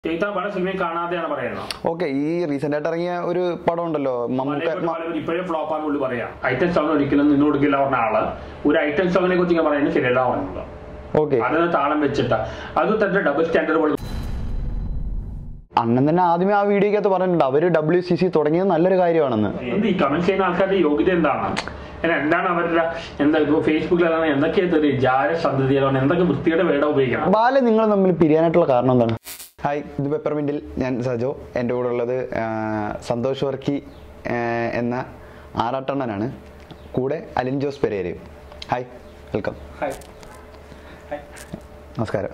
ചെയ്ത പല സിനിമയും കാണാതെയാണ് പറയുന്നത് ഓക്കെ ഈ റീസെന്റ് ആയിട്ട് ഇറങ്ങിയ ഒരു പടം ഉണ്ടല്ലോ മമ്മൂക്ക പലപ്പോഴും പലരും ഇപ്പോഴേ ഫ്ലോപ്പാണ് പുള്ളി പറയാം ഐറ്റം സോങ് ഒരിക്കലും നിന്ന് കൊടുക്കില്ല പറഞ്ഞ ആള് ഒരു ഐറ്റം സോങ്ങിനെ കുറിച്ച് ഞാൻ പറയുന്നത് ശരിയല്ല പറയുന്നത് ഓക്കെ അതിന് താളം വെച്ചിട്ട് അത് തന്നെ ഡബിൾ സ്റ്റാൻഡേർഡ് പോലെ അണ്ണൻ തന്നെ ആദ്യമേ ആ വീഡിയോക്കകത്ത് പറഞ്ഞിട്ടുണ്ട് അവര് ഡബ്ല്യു സി സി തുടങ്ങിയത് നല്ലൊരു കാര്യമാണെന്ന് എന്ത് ഈ കമന്റ് ചെയ്യുന്ന ആൾക്കാരുടെ യോഗ്യത എന്താണ് അല്ല, എന്താണ് അവരുടെ എന്താ ഇപ്പൊ ഫേസ്ബുക്കിലാണ് എന്തൊക്കെ തെറി ജാര സന്തതികളാണ് എന്തൊക്കെ വൃത്തിയുടെ വേട ഉപയോഗിക്കണം ബാല നിങ്ങൾ തമ്മിൽ പിരിയാനായിട്ടുള്ള കാരണം എന്താണ് ഹായ് ഇത് പെപ്പർമിൻറ്റിൽ ഞാൻ സജോ എൻ്റെ കൂടെ ഉള്ളത് ആ, സന്തോഷ് വർക്കി ആ, എന്ന ആറാട്ടണ്ണനാണ് കൂടെ അലിൻ ജോസ് പെരേരയും ഹായ് വെൽക്കം ഹായ്. നമസ്കാരം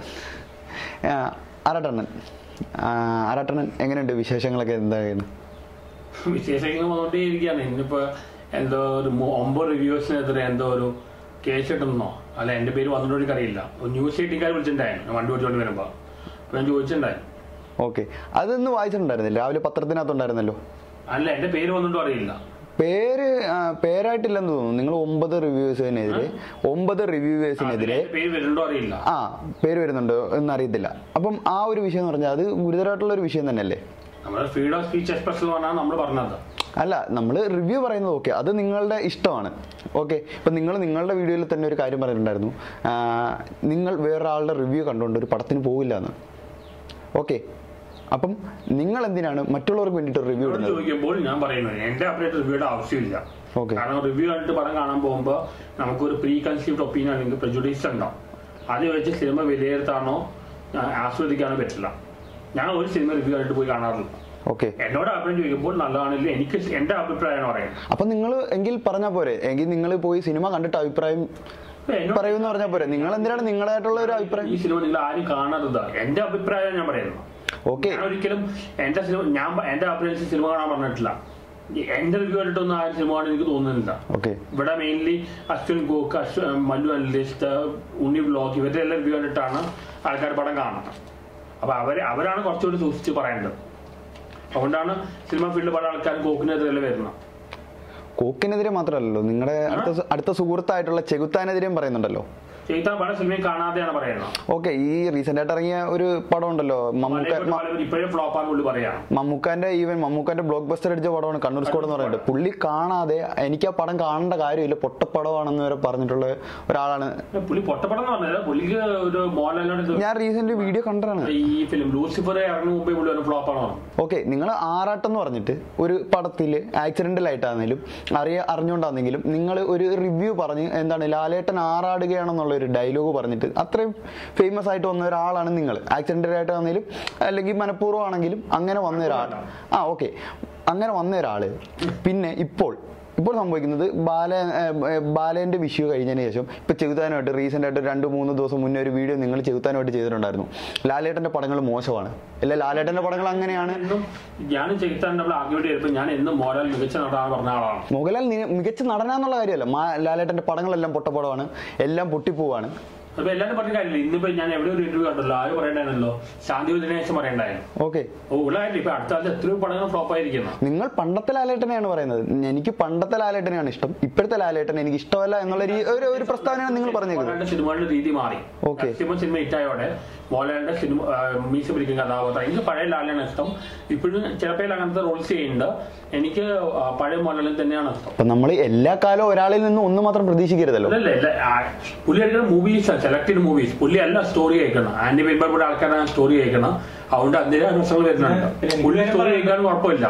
ആ, ആറാട്ടണ്ണൻ ആ, ആറാട്ടണ്ണൻ എങ്ങനെയുണ്ട് വിശേഷങ്ങളൊക്കെ എന്താണ് വിശേഷങ്ങൾ വന്നുകൊണ്ടേയിരിക്കുകയാണ് ഇന്നിപ്പോ എന്തോ ഒരു മൂ- ഒമ്പത് റിവ്യൂസിനെതിരെ എന്തോ ഒരു കേസ് ഇട്ടുന്നോ അല്ല എന്റെ പേര് വന്നിട്ട് എനിക്കറിയില്ല ഒരു ന്യൂസ് എയ്റ്റിക്കാർ വിളിച്ചിട്ടുണ്ടായിരുന്നു ഞാൻ വണ്ടി ഓടിച്ചോണ്ട് വരുമ്പോ അപ്പൊ ഞാൻ ചോദിച്ചിട്ടുണ്ടായിരുന്നു ഓക്കെ അതൊന്ന് വായിച്ചിട്ടുണ്ടായിരുന്നില്ല രാവിലെ പത്രത്തിനകത്തുണ്ടായിരുന്നല്ലോ അല്ല എന്റെ പേര് വന്നിട്ടും അറിയില്ല പേര് ആ, പേരായിട്ടില്ലെന്ന് തോന്നുന്നു നിങ്ങൾ ഒമ്പത് റിവ്യൂവേഴ്സിനെതിരെ ഒമ്പത് റിവ്യൂവേഴ്സിനെതിരെ എന്റെ പേര് വരുന്നുണ്ടോ അറിയില്ല ആ പേര് വരുന്നുണ്ടോ എന്ന് അറിയത്തില്ല അപ്പം ആ ഒരു വിഷയം എന്ന് പറഞ്ഞാൽ അത് ഗുരുതരമായിട്ടുള്ള ഒരു വിഷയം തന്നെയല്ലേ നമ്മുടെ ഫ്രീഡം ഓഫ് സ്പീച്ച് എക്സ്പ്രഷൻ എന്ന് പറഞ്ഞാൽ നമ്മൾ പറഞ്ഞത് അല്ല നമ്മൾ റിവ്യൂ പറയുന്നത് ഓക്കെ അത് നിങ്ങളുടെ ഇഷ്ടമാണ് ഓക്കെ ഇപ്പം നിങ്ങൾ നിങ്ങളുടെ വീഡിയോയിൽ തന്നെ ഒരു കാര്യം പറഞ്ഞിട്ടുണ്ടായിരുന്നു ആ, നിങ്ങൾ വേറൊരാളുടെ റിവ്യൂ കണ്ടുകൊണ്ട് ഒരു പടത്തിന് പോവില്ല എന്ന് ഓക്കെ അപ്പം നിങ്ങൾ എന്തിനാണ് മറ്റുള്ളവർക്ക് വേണ്ടിയിട്ട് റിവ്യൂ എന്നോട് ഇടുന്നത് ചോദിക്കുമ്പോൾ ഞാൻ പറയുന്നത് എന്റെ അപ്ഡേറ്റ് റിവ്യൂയുടെ ആവശ്യമില്ല ഓക്കെ കാരണം റിവ്യൂ കണ്ടിട്ട് പടം കാണാൻ പോകുമ്പോൾ നമുക്കൊരു പ്രീ കൺസീവ്ഡ് ഒപ്പീനിയൻ അല്ലെങ്കിൽ പ്രജുഡീസ് ഉണ്ടാവും അത് വെച്ച് സിനിമ വിലയിരുത്താനോ ആ, ആസ്വദിക്കാനോ പറ്റില്ല ഞാൻ ഒരു സിനിമ റിവ്യൂ കണ്ടിട്ട് പോയി കാണാറില്ല ഓക്കെ എന്നോട് അഭിപ്രായം ചോദിക്കുമ്പോൾ നല്ലതാണെങ്കിൽ എനിക്ക് എന്റെ അഭിപ്രായമാണ് പറയുന്നത് അപ്പം നിങ്ങൾ എങ്കിൽ പറഞ്ഞാൽ പോരെ എങ്കിൽ നിങ്ങൾ പോയി സിനിമ കണ്ടിട്ട് അഭിപ്രായം അപ്പൊ എന്നോട് പറയുമെന്ന് പറഞ്ഞാൽ പോരെ നിങ്ങൾ എന്തിനാണ് നിങ്ങളായിട്ടുള്ള ഒരു അഭിപ്രായം ഈ സിനിമ നിങ്ങൾ ആരും കാണരുത് എന്റെ അഭിപ്രായം ഞാൻ പറയുന്നു ഓക്കെ ഞാൻ ഒരിക്കലും എന്റെ സിനിമ ഞാൻ എന്റെ അഭിപ്രായത്തിൽ സിനിമ കാണാൻ പറഞ്ഞിട്ടില്ല ഈ എന്റെ റിവ്യൂ കണ്ടിട്ടൊന്നും ആരും സിനിമ കാണാൻ എനിക്ക് തോന്നുന്നില്ല ഓക്കെ ഇവിടെ മെയിൻലി അശ്വിൻ ഗോക്ക് അശ്വ മല്ലു അനലിസ്റ്റ് ഉണ്ണി ബ്ലോഗ് ഇവരുടെ എല്ലാം റിവ്യൂ കണ്ടിട്ടാണ് ആൾക്കാർ പടം കാണുന്നത് അപ്പൊ അവര് അവരാണ് കുറച്ചുകൂടി സൂക്ഷിച്ച് പറയേണ്ടത് അതുകൊണ്ടാണ് സിനിമ ഫീൽഡിൽ പല ആൾക്കാരും കോക്കിനെതിരെ വരുന്നത് കോക്കിനെതിരെ മാത്രമല്ലല്ലോ നിങ്ങളുടെ അടുത്ത സു- അടുത്ത സുഹൃത്തായിട്ടുള്ള ചെകുത്താനെതിരെയും പറയുന്നുണ്ടല്ലോ ചെയ്ത പല സിനിമയും കാണാതെയാണ് പറയുന്നത് ഓക്കെ ഈ റീസെന്റ് ആയിട്ട് ഇറങ്ങിയ ഒരു പടം ഉണ്ടല്ലോ മമ്മൂക്ക പലപ്പോഴും പലരും ഇപ്പോഴേ ഫ്ലോപ്പാണ് പുള്ളി പറയാം മമ്മൂക്കാന്റെ ഈവൻ മമ്മൂക്കാന്റെ ബ്ലോക്ക് ബസ്റ്റർ അടിച്ച പടമാണ് കണ്ണൂർ സ്കോഡ് എന്ന് പറയുന്നത് പുള്ളി കാണാതെ എനിക്ക് ആ പടം കാണേണ്ട കാര്യമില്ല പൊട്ടപ്പടമാണെന്ന് വരെ പറഞ്ഞിട്ടുള്ള ഒരാളാണ് പുള്ളി പൊട്ടപ്പടം എന്ന് പറഞ്ഞത് പുള്ളിക്ക് ഒരു മോഹൻലാലിനോട് ഞാൻ റീസെന്റ് വീഡിയോ കണ്ടതാണ് ഈ ഫിലിം ലൂസിഫർ ഇറങ്ങും മുമ്പേ പുള്ളി ഒരു ഫ്ലോപ്പാണ് ഓക്കെ നിങ്ങൾ ആറാട്ടം എന്ന് പറഞ്ഞിട്ട് ഒരു പടത്തിൽ ആക്സിഡന്റൽ ആയിട്ടാണെങ്കിലും അറിയ അറിഞ്ഞുകൊണ്ടാണെങ്കിലും നിങ്ങൾ ഒരു റിവ്യൂ പറഞ്ഞ് എന്താണ് ലാലേട്ടൻ ആറാടുകയാണെന്നുള്ള ഒരു ഡയലോഗ് പറഞ്ഞിട്ട് അത്രയും ഫേമസ് ആയിട്ട് വന്ന ഒരാളാണ് നിങ്ങൾ ആക്സിഡന്റൽ ആയിട്ടാണെങ്കിലും അല്ലെങ്കിൽ മനഃപൂർവ്വം ആണെങ്കിലും അങ്ങനെ വന്ന ഒരാൾ ആ ഓക്കെ അങ്ങനെ വന്ന ഒരാള് പിന്നെ ഇപ്പോൾ ഇപ്പോൾ സംഭവിക്കുന്നത് ബാല ഏർ, ബാലേന്റെ വിഷു കഴിഞ്ഞതിന് ശേഷം ഇപ്പൊ ചെകുത്താനുമായിട്ട് റീസെന്റ് ആയിട്ട് രണ്ട് മൂന്ന് ദിവസം മുന്നേ ഒരു വീഡിയോ നിങ്ങൾ ചെകുത്താനുമായിട്ട് ചെയ്തിട്ടുണ്ടായിരുന്നു ലാലേട്ടന്റെ പടങ്ങൾ മോശമാണ് അല്ല ലാലേട്ടന്റെ പടങ്ങൾ അങ്ങനെയാണ് എന്നും ഞാനും ചെയ്താൻ നമ്മൾ ആർഗ്യുമെന്റ് ചെയ്തപ്പോൾ ഞാൻ എന്നും മോഹൻലാൽ മികച്ച നടനാണ് പറഞ്ഞ ആളാണ് മോഹൻലാൽ നി- മികച്ച നടനാന്നുള്ള കാര്യമല്ല മാ- ലാലേട്ടന്റെ പടങ്ങളെല്ലാം പൊട്ടപ്പടമാണ് എല്ലാം പൊട്ടിപ്പോവാണ് അപ്പൊ എല്ലാവരും പറഞ്ഞ കാര്യമില്ല ഇന്നിപ്പോ ഞാൻ എവിടെ ഒരു ഇന്റർവ്യൂ കണ്ടല്ലോ ആര് പറയണ്ടായിരുന്നല്ലോ ശാന്തി ദിനേശം പറയണ്ടായിരുന്നു ഓക്കെ ഓ ഉള്ളതായിട്ട് ഇപ്പൊ അടുത്ത കാലത്ത് എത്രയോ പടങ്ങൾ ഫ്ലോപ്പ് ആയിരിക്കുന്നു നിങ്ങൾ പണ്ടത്തെ ലാലേട്ടനെയാണ് പറയുന്നത് എനിക്ക് പണ്ടത്തെ ലാലേട്ടനെയാണ് ഇഷ്ടം ഇപ്പോഴത്തെ ലാലേട്ടൻ എനിക്ക് ഇഷ്ടമല്ല എന്നുള്ള രീ- ഒരു ഒരു പ്രസ്താവനയാണ് നിങ്ങൾ പറഞ്ഞേക്കുന്നത് മോഹൻലാലിന്റെ സിനിമകളുടെ രീതി മാറി Okay. മാക്സിമം സിനിമ ഹിറ്റായോടെ മോഹൻലാലിന്റെ സിനിമ ആ, മീശ പിടിക്കുന്ന കഥാപാത്രം എനിക്ക് പഴയ ലാലാണ് ഇഷ്ടം ഇപ്പോഴും ചിലപ്പോൾ അങ്ങനത്തെ റോൾസ് ചെയ്യുന്നുണ്ട് എനിക്ക് ആ, പഴയ മോഹൻലാലിൽ തന്നെയാണ് ഇഷ്ടം അപ്പൊ നമ്മൾ എല്ലാ കാലവും ഒരാളിൽ നിന്നും ഒന്ന് മാത്രം പ്രതീക്ഷിക്കരുതല്ലോ അല്ലല്ല അല്ല ആ, പുള്ളി എടുക്കുന്ന മൂവീസ് സെലക്ടഡ് മൂവീസ് പുള്ളി അല്ല സ്റ്റോറി കേൾക്കണം ആന്റി പെരുമ്പാട് ആൾക്കാരാണ് സ്റ്റോറി കേൾക്കണം അതുകൊണ്ട് അതിന്റെ പ്രശ്നങ്ങൾ വരുന്നുണ്ട് പുള്ളി സ്റ്റോറി കേൾക്കാൻ കുഴപ്പമില്ല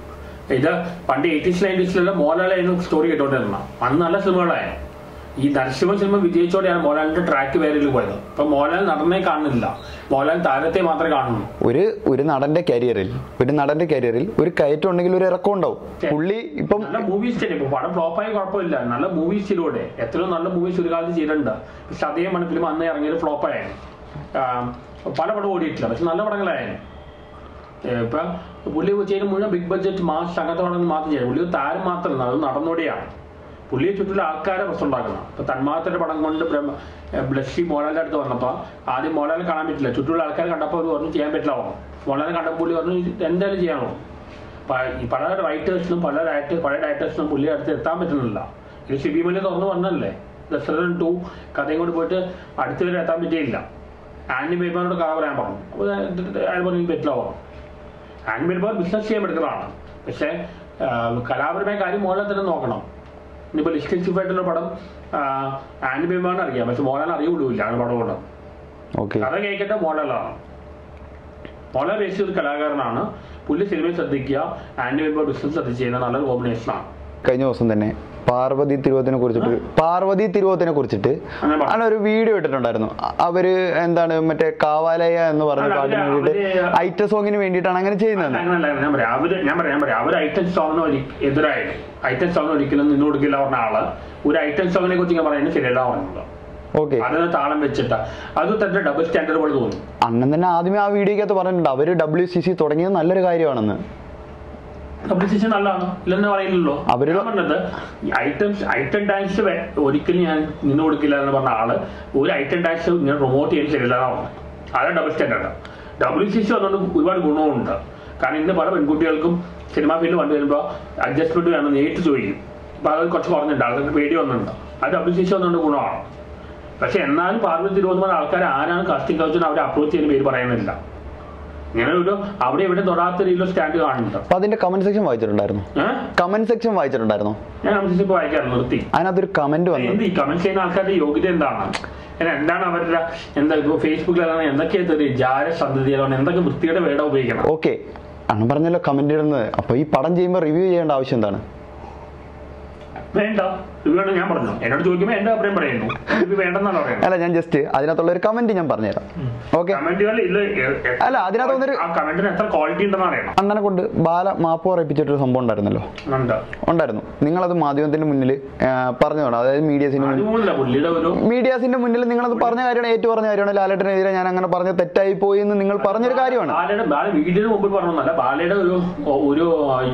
ഇത് പണ്ട് എയ്റ്റീസ് നയൻറ്റീസിലെല്ലാം മോഹൻലാലായിരുന്നു സ്റ്റോറി കേട്ടോണ്ടിരുന്ന അന്ന് നല്ല സിനിമകളായിരുന്നു ഈ നരസിംഹ സിനിമ വിജയിച്ചോടെയാണ് മോഹൻലാലിന്റെ ട്രാക്ക് വേറെയിൽ പോയത് ഇപ്പൊ മോഹൻലാൽ നടനെ കാണുന്നില്ല മോഹൻലാൽ താരത്തെ മാത്രമേ കാണുന്നു ഒരു ഒരു നടന്റെ കരിയറിൽ ഒരു നടന്റെ കരിയറിൽ ഒരു കയറ്റം ഉണ്ടെങ്കിൽ ഒരു ഇറക്കം ഉണ്ടാവും പുള്ളി ഇപ്പം നല്ല മൂവീസ് തന്നെ ഇപ്പൊ പടം ഫ്ലോപ്പായി കുഴപ്പമില്ല നല്ല മൂവീസ് ചെയ്തോടെ എത്രയോ നല്ല മൂവീസ് ഒരു കാലത്ത് ചെയ്തിട്ടുണ്ട് പക്ഷെ അതേ മണി ഫിലിം അന്ന് ഇറങ്ങിയത് ഫ്ലോപ്പായിരുന്നു പല പടം ഓടിയിട്ടില്ല പക്ഷെ നല്ല പടങ്ങളായിരുന്നു ഏ, ഇപ്പൊ പുള്ളി ചെയ്യുന്ന മുഴുവൻ ബിഗ് ബഡ്ജറ്റ് മാസ് അങ്ങനത്തെ പടങ്ങൾ മാത്രം ചെയ്യും പുള്ളി ഒരു താരം മാത്രമല്ല അത് നടന്നോടെയാണ് പുള്ളിയെ ചുറ്റുള്ള ആൾക്കാരെ പ്രശ്നം ഉണ്ടാക്കണം ഇപ്പൊ തന്മാത്രയുടെ പടം കൊണ്ട് ബ്രഹ്മ ഏ, ബ്ലഷി മോഹൻലാലിന്റെ അടുത്ത് വന്നപ്പോ ആദ്യം മോഹൻലാലിനെ കാണാൻ പറ്റില്ല ചുറ്റുള്ള ആൾക്കാർ കണ്ടപ്പോൾ അവർ പറഞ്ഞു ചെയ്യാൻ പറ്റില്ല പറഞ്ഞു മോഹൻലാലിനെ കണ്ടപ്പോൾ പുള്ളി പറഞ്ഞു "ഇത് എന്തായാലും ചെയ്യണോ പ- ഈ പല റൈറ്റേഴ്സിനും പല ഡയറക്ടർ പല ഡയറക്ടേഴ്സിനും പുള്ളിയുടെ അടുത്ത് എത്താൻ പറ്റുന്നില്ല ഇത് ഷിബിമലി തുറന്നു പറഞ്ഞല്ലേ ദശരഥൻ ടു കഥയും കൊണ്ട് പോയിട്ട് അടുത്ത് വരെ എത്താൻ പറ്റിയില്ല ആന്റി ബേബിനോട് കഥ പറയാൻ പറഞ്ഞു അപ്പോൾ അയാൾ പറഞ്ഞു "എനിക്ക് പറ്റില്ല പറഞ്ഞു ആന്റി ബേബി ബിസിനസ് ചെയ്യാൻ പറ്റുന്നതാണ് പക്ഷേ ആ, കലാപരമായ കാര്യം മോഹൻലാൽ തന്നെ നോക്കണം ഇനിയിപ്പോൾ ലിസ്റ്റിൽ ചീഫായിട്ടുള്ള പടം ആന്റി ബേബിമാണ് അറിയാം പക്ഷെ മോഹൻലാൽ അറിയുള്ളൂല്ല ആണ് പടം കൊണ്ട് ഓക്കെ കഥ കേൾക്കേണ്ട മോഹൻലാലാണ് മോഹൻലാൽ ബേസിൽ ഒരു കലാകാരനാണ് പുള്ളി സിനിമയിൽ ശ്രദ്ധിക്കുക ആന്റി ബേബി ബിസിനസ് ശ്രദ്ധിച്ച് ചെയ്യുന്ന നല്ലൊരു കോമ്പിനേഷനാണ് കഴിഞ്ഞ ദിവസം തന്നെ പാർവതി തിരുവോത്തിനെ കുറിച്ചിട്ട് പാർവതി തിരുവോത്തിനെ കുറിച്ചിട്ട് അങ്ങനെ പറഞ്ഞു. അങ്ങനെ ഒരു വീഡിയോ ഇട്ടിട്ടുണ്ടായിരുന്നു അ- അവര് എന്താണ് മറ്റേ കാവാലയ എന്ന് പറഞ്ഞ അല്ല, പാട്ടിന് അവര് വേണ്ടിയിട്ട് അവര് ഐറ്റ സോങ്ങിന് വേണ്ടിയിട്ടാണ് അങ്ങനെ ചെയ്യുന്നത് അങ്ങനല്ല ഞാൻ പറയാം അവര് ഞാൻ പറയാം ഞാൻ പറയാം അവർ ഐറ്റം സോങ്ങിന് ഒരി എതിരായിട്ട് ഐറ്റം സോങ്ങിന് ഒരിക്കലും നിന്ന് കൊടുക്കില്ല പറഞ്ഞ ആള് ഒരു ഐറ്റം സോങ്ങിനെ കുറിച്ച് ഞാൻ പറയുന്നത് ശരിയല്ല പറഞ്ഞത് ഓക്കെ അതിന് താളം വെച്ചിട്ട് അത് തന്നെ ഡബിൾ സ്റ്റാൻഡേർഡ് പോലെ തോന്നുന്നു അണ്ണൻ തന്നെ ആദ്യമേ ആ വീഡിയോക്കകത്ത് പറഞ്ഞിട്ടുണ്ട് അവര് ഡബ്ല്യു സി സി തുടങ്ങിയത് നല്ലൊരു കാര്യമാണെന്ന് പബ്ലിസിഷൻ നല്ലതാണ് ഇല്ലെന്ന് പറയില്ലല്ലോ അവര് ഞാൻ പറഞ്ഞത് ഐറ്റംസ് ഐറ്റം ഡാൻസ് ഒരിക്കലും ഞാൻ നിന്ന് കൊടുക്കില്ല എന്ന് പറഞ്ഞ ആള് ഒരു ഐറ്റം ഡാൻസ് ഇങ്ങനെ പ്രൊമോട്ട് ചെയ്യാൻ ശരിയല്ലെന്നാണ് പറഞ്ഞത് അതാണ് double standard W C C വന്നുകൊണ്ട് ഒരുപാട് ഗുണമുണ്ട് കാരണം ഇന്ന് പല പെൺകുട്ടികൾക്കും സിനിമാ ഫീൽഡ് വന്നു വരുമ്പോൾ അഡ്ജസ്റ്റ്മെന്റ് വേണം നേരിട്ട് ചോദിക്കും അപ്പൊ അത് കുറച്ച് കുറഞ്ഞിട്ടുണ്ട് ആൾക്ക് പേടി വന്നിട്ടുണ്ട് അത് ഡബ്ല്യു സി സി വന്നുകൊണ്ട് ഗുണമാണ് പക്ഷെ എന്നാലും പാർവതി തിരുവനന്തപുരം ആൾക്കാർ ആരാണ് കാസ്റ്റിംഗ് കൗച്ചിന് അവരെ അപ്രോച്ച് ചെയ്യുന്ന പേര് പറയുന്നില്ല ഇങ്ങനെ ഒരു അവിടെ ഇവിടെ തൊടാത്ത രീതിയിലുള്ള സ്റ്റാൻഡ് കാണുന്നുണ്ട് അപ്പൊ അതിന്റെ കമന്റ് സെക്ഷൻ വായിച്ചിട്ടുണ്ടായിരുന്നു ഏഹ് കമന്റ് സെക്ഷൻ വായിച്ചിട്ടുണ്ടായിരുന്നു ഞാൻ കമന്റ്സ് വായിക്കാറ് നിർത്തി അതിനകത്തൊരു കമന്റ് വന്നു എന്ത് ഈ കമന്റ് ചെയ്യുന്ന ആൾക്കാരുടെ യോഗ്യത എന്താണ് അല്ല, എന്താണ് അവരുടെ എന്താ ഇപ്പൊ ഫേസ്ബുക്കിലാണ് എന്തൊക്കെ ജാര സന്ധതികളാണ് എന്തൊക്കെ വൃത്തിയുടെ വേട ഉപയോഗിക്കണം ഓക്കെ അണ്ണൻ പറഞ്ഞല്ലോ കമന്റ് ഇടുന്നത് അപ്പൊ ഈ പടം ചെയ്യുമ്പോൾ റിവ്യൂ ചെയ്യേണ്ട ആവശ്യം എന്താണ് വേണ്ട ഇവരോട് ഞാൻ പറഞ്ഞു എന്നോട് ചോദിക്കുമ്പോൾ എന്റെ അഭിപ്രായം പറയുന്നു ഇത് വേണ്ടെന്നാണ് പറയുന്നത് അല്ല ഞാൻ ജസ്റ്റ് അതിനകത്തുള്ള ഒരു കമന്റ് ഞാൻ പറഞ്ഞുതരാം ഓക്കെ കമന്റുകൾ ഇല്ല എ- എ- അല്ല, അതിനകത്ത് ഒന്നൊരു- ആ കമന്റിന് എത്ര ക്വാളിറ്റി ഉണ്ടെന്ന് അറിയണം അണ്ണനെ കൊണ്ട് ബാല മാപ്പ് പറയിപ്പിച്ചിട്ടൊരു സംഭവം ഉണ്ടായിരുന്നല്ലോ ഉണ്ട് ഉണ്ടായിരുന്നു നിങ്ങളത് മാധ്യമത്തിന്റെ മുന്നിൽ പറഞ്ഞു വേണം അതായത് മീഡിയസിന് മുന്നിൽ അതുകൊണ്ടല്ല പുള്ളിയുടെ ഒരു മീഡിയാസിന്റെ മുന്നിൽ നിങ്ങളത് പറഞ്ഞ കാര്യമാണ് ഏറ്റു പറഞ്ഞ കാര്യമാണ് ലാലേട്ടനെതിരെ ഞാൻ അങ്ങനെ പറഞ്ഞ തെറ്റായി പോയി എന്ന് നിങ്ങൾ പറഞ്ഞൊരു കാര്യമാണ് ബാലയുടെ ബാല വീഡിയോന് മുമ്പിൽ പറഞ്ഞൊന്നല്ല ബാലയുടെ ഒരു ഒരു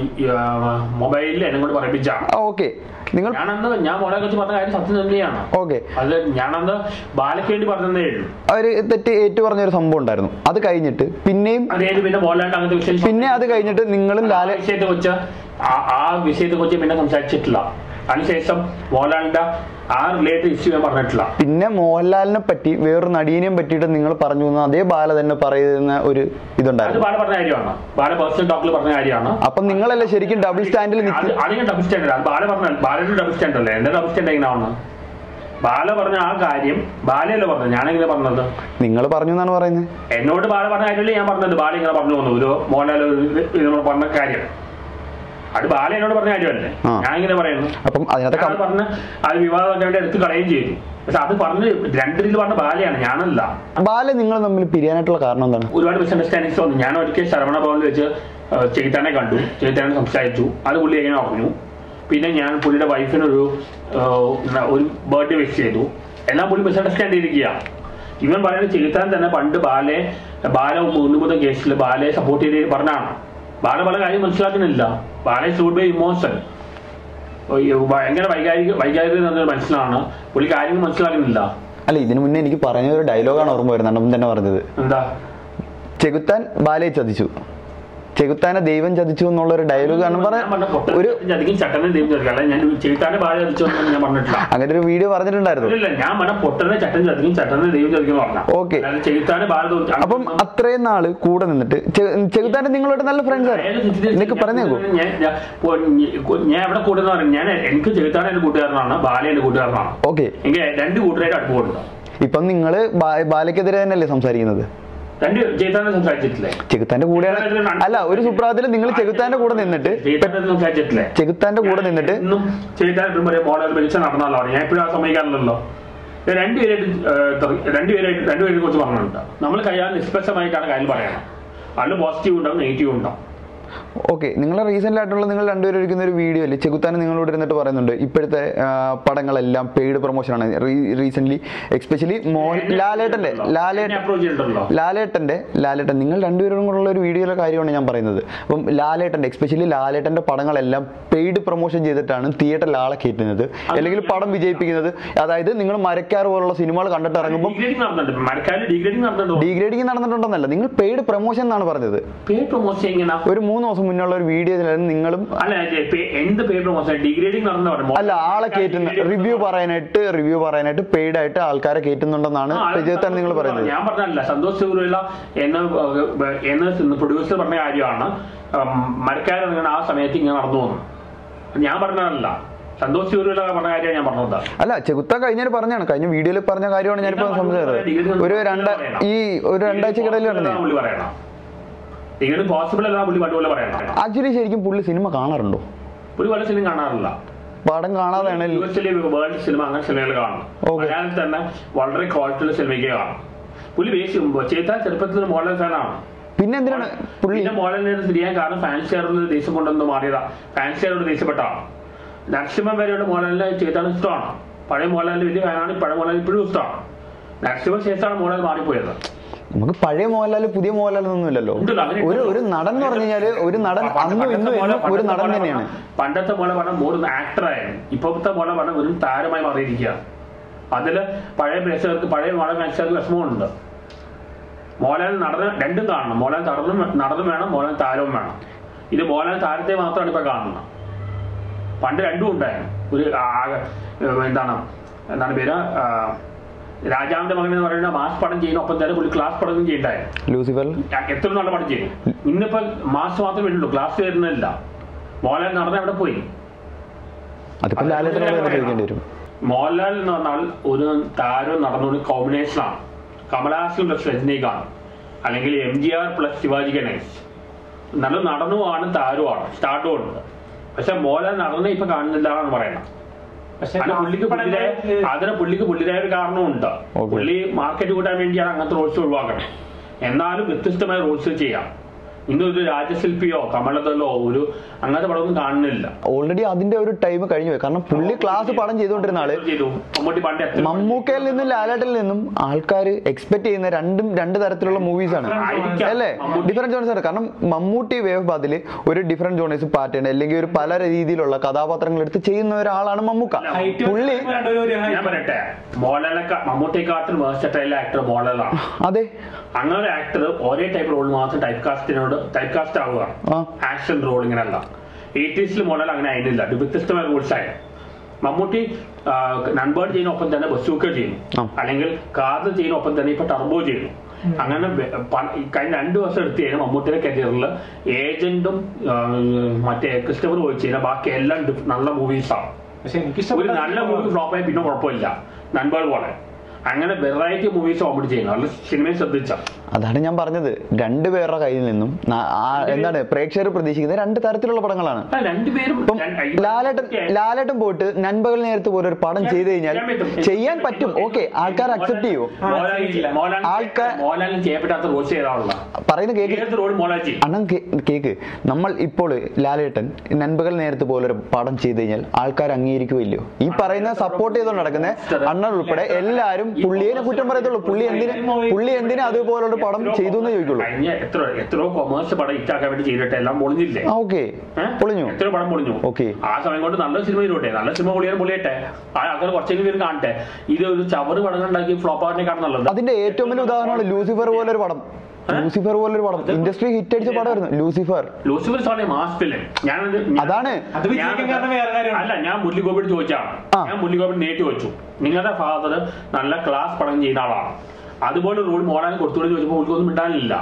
മൊബൈലിൽ എന്നെ കൊണ്ട് പറയിപ്പിച്ചാണ് ഓക്കെ നിങ്ങൾ ഞാനന്ന് ഞാൻ മോളെ കുറിച്ച് പറഞ്ഞ കാര്യം സത്യം തന്നെയാണ് ഓക്കെ അത് ഞാനന്ന് ബാലയ്ക്ക് വേണ്ടി പറഞ്ഞതേ ഉള്ളൂ അവര് തെറ്റ് ഏറ്റു പറഞ്ഞൊരു സംഭവം ഉണ്ടായിരുന്നു അത് കഴിഞ്ഞിട്ട് പിന്നെയും അത് കഴിഞ്ഞ് പിന്നെ മോഹൻലാലിന്റെ അങ്ങനത്തെ വിഷയം പിന്നെ അത് കഴിഞ്ഞിട്ട് നിങ്ങളും ആ ലാലെ വിഷയത്തെ കുറിച്ച് ആ- ആ വിഷയത്തെ കുറിച്ച് പിന്നെ സംസാരിച്ചിട്ടില്ല അതിനുശേഷം മോഹൻലാലിന്റെ ആ റിലേറ്റഡ് ഇഷ്യൂ ഞാൻ പറഞ്ഞിട്ടില്ല പിന്നെ മോഹൻലാലിനെ പറ്റി വേറൊരു നടീനെയും പറ്റിയിട്ട് നിങ്ങൾ പറഞ്ഞു എന്ന് അതേ ബാല തന്നെ പറയുന്ന ഒരു അത് ഇതുണ്ടായിരുന്നു ബാല പറഞ്ഞ കാര്യമാണ് ബാല പേഴ്സണൽ ടോക്കിൽ പറഞ്ഞ കാര്യമാണ് അപ്പൊ നിങ്ങളല്ലേ ശരിക്കും ഡബിൾ സ്റ്റാൻഡിൽ അത് നിൽക്കും അത് ഞാൻ ഡബിൾ സ്റ്റാൻഡേർഡ് അത് ബാല പറഞ്ഞ ബാലയുടെ ഡബിൾ സ്റ്റാൻഡ് അല്ലേ എന്റെ ഡബിൾ സ്റ്റാൻഡ് എങ്ങനെയാണ് ബാല പറഞ്ഞ ആ കാര്യം ബാലയല്ലേ പറഞ്ഞത് ഞാനെങ്ങനെ പറഞ്ഞത് നിങ്ങൾ പറഞ്ഞു എന്നാണ് പറയുന്നത് എന്നോട് ബാല പറഞ്ഞ കാര്യമല്ലേ ഞാൻ പറഞ്ഞത് ബാല ഇങ്ങനെ പറഞ്ഞു വന്നു ഒരു മോഹൻലാൽ ഒരു ഇത് ഇത് നമ്മൾ പറഞ്ഞ കാര്യം അത് ബാല എന്നോട് പറഞ്ഞ കാര്യമല്ലേ ആ. ഞാൻ ഇങ്ങനെ പറയുന്നു അപ്പം അതിനകത്ത് ഞാൻ അത് പറഞ്ഞ് അത് വിവാദമാക്കാൻ വേണ്ടി എടുത്ത് കളയുകയും ചെയ്തു പക്ഷെ അത് പറഞ്ഞ് രണ്ടിൽ പറഞ്ഞ ബാലയാണ് ഞാനല്ല ബാല നിങ്ങൾ തമ്മിൽ പിരിയാനായിട്ടുള്ള കാരണം എന്താണ് ഒരുപാട് മിസ്അണ്ടർസ്റ്റാൻഡിങ്സ് വന്നു ഞാൻ ഒരിക്കൽ ശരവണ ഭവനിൽ വെച്ച് ചെയ്താനെ കണ്ടു ചെയ്താനെ സംസാരിച്ചു അത് പുള്ളി എങ്ങനെ പറഞ്ഞു പിന്നെ ഞാൻ പുള്ളിയുടെ വൈഫിനൊരു ഏഹ്, ഒരു ബർത്ത്ഡേ വിഷ് ചെയ്തു എല്ലാം പുള്ളി മിസ്അണ്ടർസ്റ്റാൻഡ് ചെയ്തിരിക്കുക ഇവൻ പറയുന്നത് ചെയ്താൻ തന്നെ പണ്ട് ബാലെ ബാല മുന്നുമുതൽ കേസിൽ ബാലയെ സപ്പോർട്ട് ചെയ്ത് പറഞ്ഞാണ് ബാല പല കാര്യം മനസ്സിലാക്കുന്നില്ല ബാല ഷൂഡ് ബൈ ഇമോഷൻ ഭയങ്കര വൈകാരിക വൈകാരിക എന്നൊരു മനസ്സിലാണ് പുള്ളി കാര്യങ്ങൾ മനസ്സിലാക്കുന്നില്ല അല്ല ഇതിനു മുന്നേ എനിക്ക് പറഞ്ഞ ഒരു ഡയലോഗാണ് ഓർമ്മ വരുന്നത് അണ്ണൻ തന്നെ പറഞ്ഞത് എന്താ ചെകുത്താൻ ബാലയെ ചതിച്ചു ചെകുത്താനെ ദൈവം ചതിച്ചു എന്നുള്ള ഒരു ഡയലോഗ് ആണ് ഞാൻ പറഞ്ഞ പറഞ്ഞ പൊട്ടൻ ഒരു ചതിക്കും ചട്ടനെ ദൈവം ചതിക്കും അല്ല ഞാൻ ചെയ്താനെ ബാല ചതിച്ചൊന്നും ഞാൻ പറഞ്ഞിട്ടില്ല അങ്ങനെ ഒരു വീഡിയോ പറഞ്ഞിട്ടുണ്ടായിരുന്നു ഇല്ല ഞാൻ പറഞ്ഞ പൊട്ടനെ ചട്ടൻ ചതിക്കും ചട്ടനെ ദൈവം ചതിക്കും പറഞ്ഞ Okay. ചെയ്താനെ ബാല തോൽച്ചു. അപ്പം അത്രയും നാള് കൂടെ നിന്നിട്ട് ചെ- ചെകുത്താന്റെ നിങ്ങളോട് നല്ല ഫ്രണ്ട്സ് അയാള് ആണ് തെറ്റിദ്ധരിച്ച് എന്നൊക്കെ ഞാൻ പറഞ്ഞേക്കോ ഞാൻ- ഞാൻ- ഓ, ഞ- ഞാൻ എവിടെ കൂടുന്ന പറയും ഞാൻ എനിക്ക് ചെകുത്താൻ എന്റെ കൂട്ടുകാരനാണ് ബാല എന്റെ കൂട്ടുകാരനാണ് ഓക്കെ എനിക്ക് രണ്ട് കൂട്ടുകാരായിട്ട് അടുപ്പമുണ്ട് ഇപ്പം നിങ്ങള് ബാ- ബാലയ്ക്കെതിരെ തന്നെയല്ലേ സംസാരിക്കുന്നത് രണ്ട് ചെയ്താനെ സംസാരിച്ചിട്ടില്ലേ ചെകുത്താന്റെ കൂടെയാണ് അല്ല ഒരു സുപ്രാതത്തിൽ നിങ്ങൾ ചെകുത്താന്റെ കൂടെ നിന്നിട്ട് ചെയ്താനെ സംസാരിച്ചിട്ടില്ലേ ചെകുത്താന്റെ കൂടെ നിന്നിട്ട് എന്നും ചെയ്താൻ എപ്പോഴും പറയും മോളെ വിളിച്ച നടന്നാലോ ഞാൻ എപ്പോഴും ആ സമ്മതിക്കാറില്ലല്ലോ ഇത് രണ്ടുപേരായിട്ട് ഏഹ്, തെറി- രണ്ടുപേരായിട്ട് രണ്ടുപേരെ കുറിച്ച് പറഞ്ഞിട്ടുണ്ട് നമ്മൾ കയ്യാൽ നിഷ്പക്ഷമായിട്ടാണ് കാര്യം പറയണം അതിൽ പോസിറ്റീവ് ഉണ്ടാവും നെഗറ്റീവ് ഉണ്ടാവും ഓക്കെ നിങ്ങൾ റീസെന്റ് ആയിട്ടുള്ള നിങ്ങൾ രണ്ടുപേരും ഇരിക്കുന്ന ഒരു വീഡിയോ അല്ലേ ചെകുത്താൻ നിങ്ങളോട് ഇരുന്നിട്ട് പറയുന്നുണ്ട് ഇപ്പോഴത്തെ ആ, പടങ്ങളെല്ലാം പെയ്ഡ് പ്രൊമോഷൻ ആണ് റീസെന്റ് എക്സ്പെഷ്യലി മോഹൻ ലാലേട്ടന്റെ ലാലേട്ടൻ അപ്രോച്ച് ചെയ്തിട്ടുണ്ടല്ലോ ലാലേട്ടന്റെ ലാലേട്ടൻ നിങ്ങൾ രണ്ടുപേരും കൂടെയുള്ള ഒരു വീഡിയോയിലെ കാര്യമാണ് ഞാൻ പറയുന്നത് അപ്പം ലാലേട്ടന്റെ എക്സ്പെഷ്യലി ലാലേട്ടന്റെ പടങ്ങളെല്ലാം പെയ്ഡ് പ്രൊമോഷൻ ചെയ്തിട്ടാണ് തിയേറ്ററിൽ ആളെ കയറ്റുന്നത് അല്ലെങ്കിൽ പടം വിജയിപ്പിക്കുന്നത് അതായത് നിങ്ങൾ മരക്കാർ പോലുള്ള സിനിമകൾ കണ്ടിട്ട് ഇറങ്ങുമ്പോൾ ഡീഗ്രേഡിംഗ് നടന്നിട്ടുണ്ട് മരക്കാര് ഡീഗ്രേഡിംഗ് നടന്നിട്ടുണ്ടോ ഡീഗ്രേഡിങ് നടന്നിട്ടുണ്ടെന്നല്ല നിങ്ങൾ പെയ്ഡ് പ്രൊമോഷൻ എന്നാണ് പറഞ്ഞത് പേ പ്രൊമോഷൻ എങ്ങനെ ഒരു മൂന്ന് മൂന്ന് ദിവസം മുന്നുള്ള ഒരു വീഡിയോയിലായിരുന്നു നിങ്ങളും അല്ല ഇത് പേ- എന്ത് പേപ്പർ മോശം ഡിഗ്രേഡിങ് നടന്ന പറഞ്ഞു അല്ല ആളെ കയറ്റുന്ന റിവ്യൂ പറയാനായിട്ട് റിവ്യൂ പറയാനായിട്ട് പെയ്ഡ് ആയിട്ട് ആൾക്കാരെ കയറ്റുന്നുണ്ടെന്നാണ് ആ, അത് വിജയത്താണ് നിങ്ങൾ പറയുന്നത് ഞാൻ പറഞ്ഞല്ല സന്തോഷ് ചെറുവിള എന്ന ഏഹ്, എന്ന പ്രൊഡ്യൂസർ പറഞ്ഞ കാര്യമാണ് മരക്കാരിറങ്ങുന്ന ആ സമയത്ത് ഇങ്ങനെ നടന്നു വന്നു ഞാൻ പറഞ്ഞതല്ല സന്തോഷ് ചെറുവിള പറഞ്ഞ കാര്യമാണ് ഞാൻ പറഞ്ഞത് അല്ല ചെകുത്ത കഴിഞ്ഞാൽ പറഞ്ഞാണ് കഴിഞ്ഞ വീഡിയോയിൽ പറഞ്ഞ കാര്യമാണ് ഞാനിപ്പോ സംസാരിച്ചത് ഒരു രണ്ട് ഈ ഒരു രണ്ടാഴ്ചക്കിടയിൽ നടന്നേ പുള്ളി പറയണം ഡിഗ്രി പോസിബിൾ അല്ല പുള്ളി പണ്ടുപോലെ പറയണം ആക്ച്വലി ശരിക്കും പുള്ളി സിനിമ കാണാറുണ്ടോ പുള്ളി പല സിനിമ കാണാറില്ല പടം കാണാതെയാണ് യു എസിലെ വേൾഡ് സിനിമ അങ്ങനെ സിനിമകൾ കാണും Okay. മലയാളത്തിൽ തന്നെ വളരെ ക്വാളിറ്റിയുള്ള സിനിമയ്ക്ക് കാണും പുള്ളി ബേസ് ചേത്താൻ ചെറുപ്പത്തിൽ മോഡൽ ഫാനാണ് പിന്നെ എന്തിനാണ് പുള്ളി പിന്നെ മോഡലിനെ തിരിയാൻ കാരണം ഫാൻസിയറിൽ ദേഷ്യം കൊണ്ടൊന്ന് മാറിയതാ ഫാൻസിയറോട് ദേഷ്യപ്പെട്ടാണ് നരസിംഹം വരെയുള്ള മോഡലിനെ ചേത്താണ് ഇഷ്ടമാണ് പഴയ മോഡലിന്റെ വലിയ ഫാനാണ് പഴയ മോഡൽ ഇപ്പോഴും ഇഷ്ടമാണ് നരസിംഹം ശേഷമാണ് മോഡൽ മാറിപ്പോയത് നമുക്ക് പഴയ മോഹൻലാൽ പുതിയ മോഹൻലാൽ ഒന്നും ഇല്ലല്ലോ ഉണ്ടല്ലോ, അങ്ങനെ ഒരു ഒരു നടൻ എന്ന് പറഞ്ഞു കഴിഞ്ഞാല് ഒരു നടൻ അന്നും ഇന്നും എന്നും ഒരു നടൻ തന്നെയാണ് പണ്ടത്തെ പോലെ പറഞ്ഞ ഒരു ആക്ടറായിരുന്നു ഇപ്പോഴത്തെ പോലെ പറഞ്ഞ ഒരു താരമായി മാറിയിരിക്കുക അതില് പഴയ പ്രേക്ഷകർക്ക് പഴയ മോഡൽ മനുഷ്യർക്ക് വിഷമമുണ്ട് മോഹൻലാൽ നടന്ന് രണ്ടും കാണണം മോഹൻലാൽ നടന്നും നടന്നും വേണം മോഹൻലാൽ താരവും വേണം ഇത് മോഹൻലാൽ താരത്തെ മാത്രമാണ് ഇപ്പൊ കാണുന്നത് പണ്ട് രണ്ടും ഉണ്ടായിരുന്നു ഒരു ആ- എന്താണ് എന്താണ് പേര് ആ, രാജാവിന്റെ മകൻ എന്ന് പറയുന്ന മാസ് പടം ചെയ്യുന്ന ഒപ്പം തന്നെ പുള്ളി ക്ലാസ് പടം ചെയ്യണ്ടായിരുന്നു ലൂസിഫർ എത്ര നല്ല പടം ചെയ്യും ഇന്നിപ്പോ മാസ് മാത്രമേ ഉള്ളൂ ക്ലാസ് വരുന്നില്ല മോഹൻലാൽ നടന്ന എവിടെ പോയി അതിപ്പോ ലാലേട്ടനോട് തന്നെ ചോദിക്കേണ്ടി വരും മോഹൻലാൽ എന്ന് പറഞ്ഞാൽ ഒരു താരം നടന്നൊരു കോമ്പിനേഷനാണ് കമലഹാസൻ പ്ലസ് രജനീകാന്ത് അല്ലെങ്കിൽ M G R plus Sivaji Ganesh നല്ല നടനുമാണ് താരവുമാണ് സ്റ്റാർട്ടും ഉണ്ട് പക്ഷെ മോഹൻലാൽ നടന്നെ ഇപ്പൊ കാണുന്നില്ല എന്ന് പറയണം പക്ഷെ അതിന് പുള്ളിക്ക് പുള്ളിയുടെ അതിന് പുള്ളിക്ക് പുള്ളിയുടെ ഒരു കാരണമുണ്ട് Okay. പുള്ളി മാർക്കറ്റ് കൂട്ടാൻ വേണ്ടിയാണ് അങ്ങനത്തെ റോൾസ് ഒഴിവാക്കണം എന്നാലും വ്യത്യസ്തമായ റോൾസ് ചെയ്യാം ഇന്നൊരു രാജശില്പിയോ കമലതലോ ഒരു അങ്ങനത്തെ പടമൊന്നും കാണുന്നില്ല ഓൾറെഡി അതിന്റെ ഒരു ടൈം കഴിഞ്ഞു പോയി കാരണം പുള്ളി ക്ലാസ് പടം ചെയ്തുകൊണ്ടിരുന്ന ആള് ചെയ്തു മമ്മൂട്ടി പണ്ട് എത്ര മമ്മൂക്കയിൽ നിന്നും ലാലേട്ടനിൽ നിന്നും ആൾക്കാർ എക്സ്പെക്ട് ചെയ്യുന്ന രണ്ടും രണ്ട് തരത്തിലുള്ള മൂവീസ് ആണ് ആയിരിക്കാം. അല്ലേ മമ്മൂട്ടി- ഡിഫറെന്റ് ജോണേഴ്സ് ആണ് കാരണം മമ്മൂട്ടി വേവ് ബാദിൽ ഒരു ഡിഫറെന്റ് ജോണേഴ്സ് പാറ്റേൺ അല്ലെങ്കിൽ ഒരു പല രീതിയിലുള്ള കഥാപാത്രങ്ങൾ എടുത്ത് ചെയ്യുന്ന ഒരാളാണ് മമ്മൂക്ക ഹൈറ്റ് പുള്ളി രണ്ടുപേരും ഒരു ഞാൻ height. പറയട്ടെ മോഹൻലാലൊക്കെ മമ്മൂട്ടിയെക്കാട്ടിൽ വേഴ്സറ്റൈൽ ആക്ടർ മോഹൻലാലാണ് അതെ അങ്ങനെ ഒരു ആക്ടർ ഒരേ ടൈപ്പ് റോൾ മാത്രം ടൈപ്പ് കാസ്റ്റിനോട് ടൈപ്പ് കാസ്റ്റ് ആവുക ആ ആക്ഷൻ റോൾ ഇങ്ങനെയല്ല എയ്റ്റീസിൽ മോഡൽ അങ്ങനെ ആയിരുന്നില്ല ഇത് വ്യത്യസ്തമായ റൂൾസ് ആയി മമ്മൂട്ടി നൺബേർഡ് ചെയ്യുന്ന ഒപ്പം തന്നെ ബസ്സൂക്ക ചെയ്യുന്നു ആ. അല്ലെങ്കിൽ കാത് ചെയ്യുന്ന ഒപ്പം തന്നെ ഇപ്പൊ ടർബോ ചെയ്യുന്നു അങ്ങനെ വെ- പ- ഈ കഴിഞ്ഞ രണ്ടു വർഷം എടുത്തു കഴിഞ്ഞാൽ മമ്മൂട്ടിയുടെ കരിയറിൽ ഏജന്റും മറ്റേ ക്രിസ്റ്റഫർ പോയിച്ച് കഴിഞ്ഞാൽ ബാക്കി എല്ലാം ഡി- നല്ല മൂവീസാണ് പക്ഷെ എനിക്ക് ഒരു നല്ല മൂവി ഫ്ലോപ്പായി പിന്നെ കുഴപ്പമില്ല നൻപേൾ പോലെ അങ്ങനെ വെറൈറ്റി മൂവീസ് കോമഡി ചെയ്യുന്നു നല്ല സിനിമയെ ശ്രദ്ധിച്ച അതാണ് ഞാൻ പറഞ്ഞത് രണ്ടുപേരുടെ കയ്യിൽ നിന്നും ന- ആ- എന്താണ് പ്രേക്ഷകർ പ്രതീക്ഷിക്കുന്ന രണ്ട് തരത്തിലുള്ള പടങ്ങളാണ് രണ്ടുപേരും ഇപ്പം രണ്ട്- ലാലേട്ടൻ ലാലേട്ടൻ പോയിട്ട് നൻപകൽ നേരത്ത് പോലെ ഒരു പടം ചെയ്ത് കഴിഞ്ഞാൽ ചെയ്യാൻ പറ്റും. ചെയ്യാൻ പറ്റും ഓക്കെ ആൾക്കാർ അക്സെപ്റ്റ് ചെയ്യും മോഹൻലാൽ- മോഹൻലാൽ- ആൾക്കാർ- മോഹൻലാലിന് ചെയ്യപ്പെടാത്ത റോൾ ചെയ്താണുള്ള പറയുന്ന കേക്ക് ഏത് റോൾ മോഹൻലാൽ ചെയ്യും അണ്ണൻ കേ- കേക്ക് നമ്മൾ ഇപ്പോൾ ലാലേട്ടൻ നൻപകൽ നേരത്ത് പോലൊരു പടം ചെയ്ത് കഴിഞ്ഞാൽ ആൾക്കാർ അംഗീകരിക്കുകയില്ലയോ ഈ പറയുന്ന സപ്പോർട്ട് ചെയ്തുകൊണ്ട് നടക്കുന്ന അണ്ണൻ ഉൾപ്പെടെ എല്ലാവരും പുള്ളിയെ കുറ്റം പറയത്തുള്ളൂ പുള്ളി എന്തിന് പുള്ളി എന്തിനാ അതുപോലുള്ള പടം ചെയ്തു എന്ന് ചോദിക്കുള്ളൂ കഴിഞ്ഞ എത്ര എത്രയോ കൊമേഴ്സ് പടം ഇറ്റാക്കാൻ വേണ്ടി ചെയ്തിട്ട് എല്ലാം പൊളിഞ്ഞില്ലേ ആ ഓക്കെ ഏ? പൊളിഞ്ഞു എത്ര പടം പൊളിഞ്ഞു Okay. ആ സമയം കൊണ്ട് നല്ല സിനിമ ഇരോട്ടെ നല്ല സിനിമ പൊളിയാൻ പൊളിയട്ടെ ആ ആൾക്കാർ കുറച്ചെങ്കിലും പേര് കാണട്ടെ ഇത് ഒരു ചവറ് പടം ഉണ്ടാക്കി ഫ്ലോപ്പ് ആകാനേക്കാണ് നല്ലത് അതിന്റെ ഏറ്റവും വലിയ ഉദാഹരണമാണ് ലൂസിഫർ പോലൊരു പടം ലൂസിഫർ പോലൊരു പടം ഇൻഡസ്ട്രി ഹിറ്റ് അടിച്ച പടമായിരുന്നു ലൂസിഫർ ലൂസിഫർ സാണ് മാസ് ഫിലിം ഞാനത് അതാണ് അത് വിജയിക്കാൻ കാരണം വേറെ കാര്യമാണ്. അല്ല ഞാൻ മുരളിഗോപിയോട് ചോദിച്ചാണ് ആ. ഞാൻ മുരളിഗോപി നേരിട്ട് വെച്ചു നിങ്ങളുടെ ഫാദർ നല്ല ക്ലാസ് പടം ചെയ്യുന്ന ആളാണ് അതുപോലെ റോൾ മോഡാൻ കൊടുത്തോട് ചോദിച്ചപ്പോൾ ഒന്നും മിണ്ടാനില്ല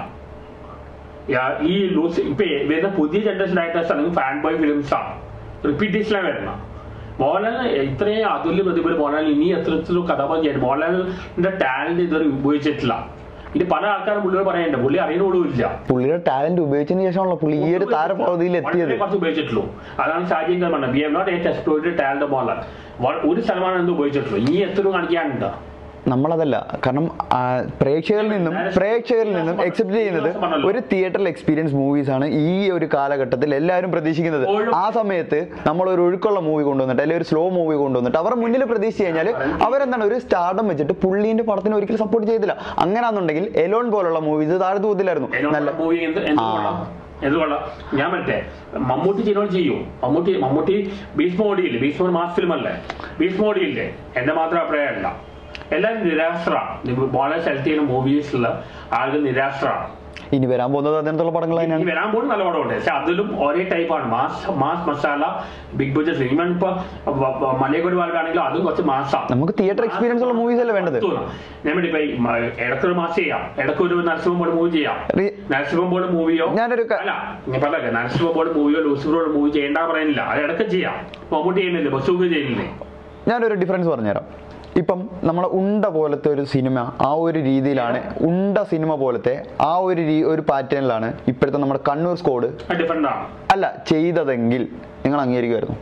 യാ- ഈ ലൂസ് ഇപ്പൊ വരുന്ന പുതിയ ജനറേഷൻ ആക്ടേഴ്സ് ആണെങ്കിൽ ഫാൻ ബോയ് ഫിലിംസ് ആണ് റിപ്പീറ്റേഷനാണ് വരുന്നത് മോഹൻലാൽ ഇത്രയും അതുല്യ പ്രതിഭ മോഹൻലാൽ ഇനി എത്രത്തിലും കഥാപാത്രം ചെയ്യും മോഹൻലാലിന്റെ ടാലന്റ് ഇതുവരെ ഉപയോഗിച്ചിട്ടില്ല ഇത് പല ആൾക്കാരും പുള്ളിയോട് പറയാനുണ്ട് പുള്ളി അറിയുന്ന പോലും ഇല്ല പുള്ളിയുടെ ടാലന്റ് ഉപയോഗിച്ചതിന് ശേഷമാണല്ലോ പുള്ളി ഈ ഒരു താരപദവിയിൽ എത്തിയത് വളരെ കുറച്ച് ഉപയോഗിച്ചിട്ടുള്ളൂ അതാണ് ഷാജിയും പറഞ്ഞത് വി ഹവ് നോട്ട് ഏറ്റവും എക്സ്പ്ലോയിഡ് ടാലന്റ് മോഹൻലാൽ വ- ഒരു ശതമാനം എന്ത് ഉപയോഗിച്ചിട്ടുള്ളൂ ഇനി എത്ര കാണിക്കാനുണ്ട് നമ്മളതല്ല കാരണം ആ, പ്രേക്ഷകരിൽ നിന്നും പ്രേക്ഷകരിൽ നിന്നും എക്സെപ്റ്റ് ചെയ്യുന്നത് ഒരു തിയേറ്ററിൽ എക്സ്പീരിയൻസ് മൂവീസ് ആണ് ഈ ഒരു കാലഘട്ടത്തിൽ എല്ലാവരും പ്രതീക്ഷിക്കുന്നത് ആ സമയത്ത് നമ്മൾ ഒരു ഒഴുക്കുള്ള മൂവി കൊണ്ടുവന്നിട്ട് അല്ലെങ്കിൽ ഒരു സ്ലോ മൂവി കൊണ്ടുവന്നിട്ട് അവരുടെ മുന്നിൽ പ്രതീക്ഷിച്ച് കഴിഞ്ഞാൽ അവരെന്താണ് ഒരു സ്റ്റാർഡം വെച്ചിട്ട് പുള്ളീന്റെ പടത്തിന് ഒരിക്കലും സപ്പോർട്ട് ചെയ്തില്ല അങ്ങനെയാണെന്നുണ്ടെങ്കിൽ എലോൺ പോലുള്ള മൂവീസ് താഴെ തൂത്തില്ലായിരുന്നു നല്ല മൂവി എന്ത് എന്ത് ആ. കൊള്ളാം എന്ത് കൊള്ളാം ഞാൻ മറ്റേ മമ്മൂട്ടി ചെയ്യുന്നോട് ചെയ്യും മമ്മൂട്ടി മമ്മൂട്ടി ഭീഷ്മ ഓടിയില്ലേ ഭീഷ്മ മാസ് ഫിലിം അല്ലേ ഭീഷ്മ ഓടിയില്ലേ എന്റെ മാത്രം അഭിപ്രായമല്ല എല്ലാവരും നിരാശരാണ് വളരെ സെലക്ട് ചെയ്യുന്ന മൂവീസിൽ ആളുകൾ നിരാശരാണ് ഇനി വരാൻ പോകുന്നത് അതിനകത്തുള്ള പടങ്ങൾ ഇനി തന്നെയാണ് വരാൻ പോകുന്ന നല്ല പടമുണ്ട് പക്ഷെ അതിലും ഒരേ ടൈപ്പാണ് mass mass masala big budget ഇവൻ ഇപ്പൊ വ- വ- മലയക്കോട് വാൽവാണെങ്കിലും അതും കുറച്ച് മാസാണ് നമുക്ക് തിയേറ്റർ എക്സ്പീരിയൻസ് ഉള്ള മൂവീസ് അല്ലേ വേണ്ടത് ഞാൻ വേണ്ടി ഇപ്പൊ ഈ മ- ഇടയ്ക്കൊരു മാസം ചെയ്യാം ഇടയ്ക്കൊരു നരസിംഹം ബോർഡ് മൂവി ചെയ്യാം Re- നരസിംഹം ബോർഡ് മൂവിയോ ഞാനൊരു ക- അല്ല ഞാൻ പറഞ്ഞ നരസിംഹം ബോർഡ് മൂവിയോ ലൂസിഫറോട് മൂവി ചെയ്യേണ്ട പറയുന്നില്ല അത് ഇടയ്ക്ക് ചെയ്യാം മമ്മൂട്ടി ചെയ്യുന്നില്ലേ ബസൂക്ക് ചെയ്യുന്നില്ലേ ഞാനൊരു ഡിഫറൻസ് പറഞ്ഞുതരാം ഇപ്പം നമ്മളെ ഉണ്ട പോലത്തെ ഒരു സിനിമ ആ ഒരു രീതിയിലാണ് ഉണ്ട സിനിമ പോലത്തെ ആ ഒരു രീ ഒരു പാറ്റേണിലാണ് ഇപ്പോഴത്തെ നമ്മുടെ കണ്ണൂർ സ്കോഡ് അത് ഡിഫറെന്റ് ആണ് അല്ല ചെയ്തതെങ്കിൽ നിങ്ങൾ അംഗീകരിക്കുമായിരുന്നു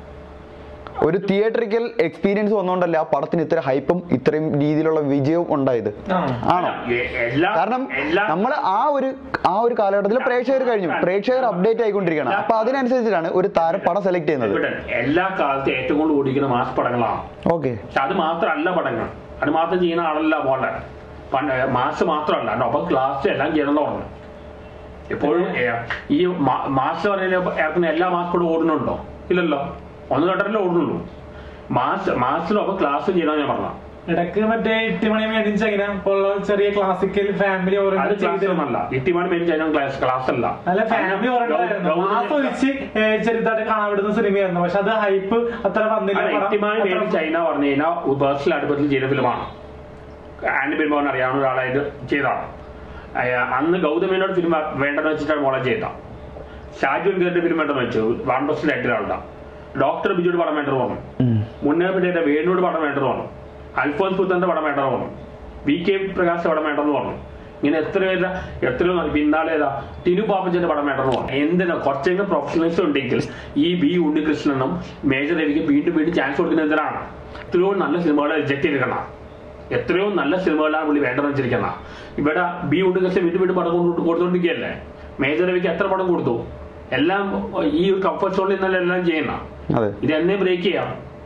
ഒരു തിയേറ്ററിക്കൽ എക്സ്പീരിയൻസ് വന്നുകൊണ്ടല്ല ആ പടത്തിന് ഇത്ര ഹൈപ്പും ഇത്രയും രീതിയിലുള്ള വിജയവും ഉണ്ടായത് ആ. ആണോ എ- എല്ലാ കാരണം എല്ലാ നമ്മൾ ആ ഒരു ആ ഒരു കാലഘട്ടത്തിൽ പ്രേക്ഷകർ കഴിഞ്ഞു പ്രേക്ഷകർ അപ്ഡേറ്റ് ആയിക്കൊണ്ടിരിക്കുകയാണ് അപ്പൊ അതിനനുസരിച്ചിട്ടാണ് ഒരു താരം പടം സെലക്ട് ചെയ്യുന്നത് ഇവിടെ എല്ലാ കാലത്തും ഏറ്റവും കൂടുതൽ ഓടിക്കുന്ന മാസ് പടങ്ങളാണ് ഓക്കെ പക്ഷെ അത് മാത്രമല്ല പടങ്ങൾ അത് മാത്രം ചെയ്യുന്ന ആളല്ല പോലെ പണ്ട് മാസ് മാത്രമല്ല കേട്ടോ അപ്പൊ ക്ലാസ് എല്ലാം ചെയ്യണം എന്ന് പറഞ്ഞു എപ്പോഴും ഏ, ഈ മാ- മാസ് പറയുന്ന ഇറക്കുന്ന എല്ലാ മാസം കൂടെ ഓടുന്നുണ്ടോ ഇല്ലല്ലോ ഒന്ന് രണ്ടരല്ലേ ഓടുന്നുള്ളൂ മാസ് മാസിലൊപ്പം ക്ലാസ് ചെയ്യണമെന്ന് ഞാൻ പറഞ്ഞ ഇടക്ക് മറ്റേ എട്ടുമണി മേടിച്ച് അങ്ങനെ ഉള്ള ചെറിയ ക്ലാസിക്കൽ ഫാമിലി അത് ഓറിയന്റഡ് ക്ലാസ് ചെയ്ത് ഒന്നല്ല ഇട്ടിമാൻ മെയിൻ ചെയ്യുന്ന ക്ലാസ് ക്ലാസ് അല്ല അല്ല ഫാമിലി ഓറിയന്റഡ് ആസ്വദിച്ച് ചെറുതായിട്ട് കാണാൻ വിടുന്ന സിനിമയായിരുന്നു പക്ഷെ അത് ഹൈപ്പ് അത്ര വന്നില്ല പടം ഇട്ടിമാൻ മെയിൻ അത്ര- ചൈന പറഞ്ഞു കഴിഞ്ഞാൽ പേഴ്സണൽ അടുപ്പത്തിൽ ചെയ്ത ഫിലിമാണ് ആൻഡ് ബിൽമോൻ അറിയാവുന്ന ഒരാളായിട്ട് ചെയ്തതാണ് അയ- അന്ന് ഗൗതമേനോട് ഫിലിം വേണ്ടെന്ന് വെച്ചിട്ടാണ് മോളെ ചെയ്ത ഷാജുൻ ഗേറിന്റെ ഫിലിം വേണ്ടെന്ന് വെച്ചു വൺ പെർസെന്റ് ആയിട്ട് ഒരാളുടെ ഡോക്ടർ ബിജുയുടെ പടം വേണ്ടെന്ന് പറഞ്ഞു മുന്നേ പിന്നെ വേണുവിടെ പടം വേണ്ടെന്ന് പറഞ്ഞു അൽഫോൻസ് പുത്തന്റെ പടം വേണ്ടെന്ന് പറഞ്ഞു വി കെ പ്രകാശ് പടം വേണ്ടെന്ന് പറഞ്ഞു ഇങ്ങനെ എത്ര പേര് എത്രയോ പിന്നാലെ ഏതാ ടിനു പാപ്പച്ചന്റെ പടം വേണ്ടെന്ന് പറഞ്ഞു എന്തിനാ കുറച്ചെങ്കിലും പ്രൊഫഷണൽസ് ഉണ്ടെങ്കിൽ ഈ ബി ഉണ്ണികൃഷ്ണനും മേജർ രവിക്ക് വീണ്ടും വീണ്ടും ചാൻസ് കൊടുക്കുന്ന എന്തിനാണ് എത്രയോ നല്ല സിനിമകളെ റിജക്ട് ചെയ്തിരിക്കണം എത്രയോ നല്ല സിനിമകളാണ് പുള്ളി വേണ്ടെന്ന് വെച്ചിരിക്കുന്ന ഇവിടെ ബി ഉണ്ണികൃഷ്ണൻ വീണ്ടും വീണ്ടും പടം കൊണ്ട് കൊടുത്തോണ്ടിരിക്കുകയല്ലേ മേജർ രവിക്ക് എത്ര പടം കൊടുത്തു എല്ലാം ഈ ഒരു കംഫർട്ട് സോണിൽ നിന്നല്ല എല്ലാം ചെയ്യുന്ന അതെ ഇത് എന്നെ ബ്രേക്ക് ചെയ്യാം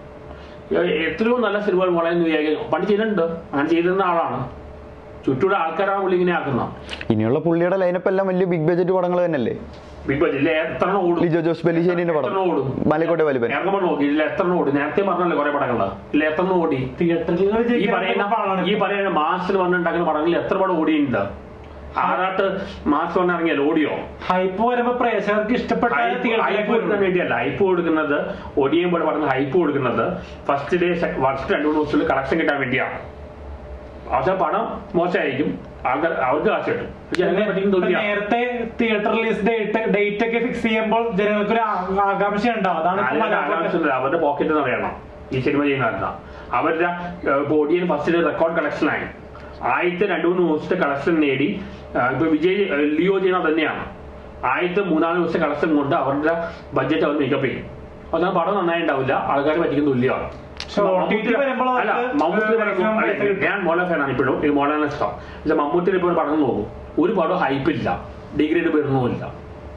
എ- എത്രയോ നല്ല സിനിമകൾ വളരെ വിചാരിക്കും പണ്ട് ചെയ്തിട്ടുണ്ട് അങ്ങനെ ചെയ്തിരുന്ന ആളാണ് ചുറ്റൂടെ ആൾക്കാരാണ് പുള്ളി ഇങ്ങനെ ആക്കുന്ന ഇനിയുള്ള പുള്ളിയുടെ ലൈനപ്പ് എല്ലാം വലിയ ബിഗ് ബഡ്ജറ്റ് പടങ്ങൾ തന്നെയല്ലേ ബിഗ് ബഡ്ജറ്റ് ഇല്ല എത്ര എണ്ണം ഓടും ലിജോ ജോസ് ബെല്ലിശ്ശേരിന്റെ പടം എത്ര എണ്ണം ഓടും മലക്കോട്ടെ വലിപ്പൻ ഇറങ്ങുമ്പോൾ നോക്കി ഇല്ല എത്ര എണ്ണം ഓടി നേരത്തെ പറഞ്ഞല്ലോ കുറെ പടങ്ങള് ഇല്ല എത്ര എണ്ണം ഓടി തിയേറ്ററിൽ ഈ വിജയിക്കുന്ന പറയുന്ന പടമാണ് ഈ പറയുന്ന മാസിൽ വന്നിട്ടുണ്ടാക്കുന്ന പടങ്ങളിൽ എത്ര പടം ഓടിയിട്ടുണ്ട് ആറാട്ട് മാസ് വന്ന് ഇറങ്ങിയല്ലോ ഓടിയോ ഹൈപ്പ് വരുമ്പോ പ്രേക്ഷകർക്ക് ഇഷ്ടപ്പെട്ട ഹൈപ്പ് ഹൈപ്പ് കൊടുക്കാൻ വേണ്ടിയല്ല ഹൈപ്പ് കൊടുക്കുന്നത് ഒടിയും പോലെ പറഞ്ഞ ഹൈപ്പ് കൊടുക്കുന്നത് ഫസ്റ്റ് ഡേ ഫസ്റ്റ് രണ്ടു മൂന്ന് ദിവസത്തിൽ കളക്ഷൻ കിട്ടാൻ വേണ്ടിയാണ് അവസാനം പണം മോശമായിരിക്കും ആൾക്കാർ അവർക്ക് കാശ് കിട്ടും പക്ഷെ ജനങ്ങളെ പറ്റിക്കുന്ന തൊഴിലാണ് നേരത്തെ തിയേറ്റർ റിലീസ് ഡേറ്റ് ഡേറ്റ് ഒക്കെ ഫിക്സ് ചെയ്യുമ്പോൾ ജനങ്ങൾക്ക് ഒരു ആ- ആകാംക്ഷ ഉണ്ടാവും അതാണ് ഇപ്പൊ ആരുടെ മലയാളത്തിൽ ആകാംക്ഷയില്ല അവരുടെ പോക്കറ്റ് അറിയണം ഈ സിനിമ ചെയ്യുന്ന അവരുടെ ഓഡിയൻ ഫസ്റ്റ് റെക്കോർഡ് കളക്ഷനായി ആദ്യത്തെ രണ്ടു മൂന്ന് ദിവസത്തെ കളക്ഷൻ നേടി ആ, ഇപ്പൊ വിജയ് ആ, ലിയോ ചെയ്യുന്നത് തന്നെയാണ് ആദ്യത്തെ മൂന്നാല് ദിവസത്തെ കളക്ഷൻ കൊണ്ട് അവരുടെ ബഡ്ജറ്റ് അവർ മേക്കപ്പ് ചെയ്യും അതാണ് പടം നന്നായി ഉണ്ടാവില്ല ആൾക്കാർ പറ്റിക്കുന്ന തുല്യമാണ് പക്ഷെ OTT വരുമ്പോൾ അല്ല അവർക്ക് മമ്മൂട്ടി maximum പൈസ കിട്ടും. ഞാൻ മോളെ ഫാനാണ് ഇപ്പോഴും ഇത് മോളാണ് ഇഷ്ടം പക്ഷെ മമ്മൂട്ടിയിൽ ഇപ്പോൾ പടം നോക്കും ഒരു പടം ഹൈപ്പില്ല ഡിഗ്രേഡ് പെടുന്നുമില്ല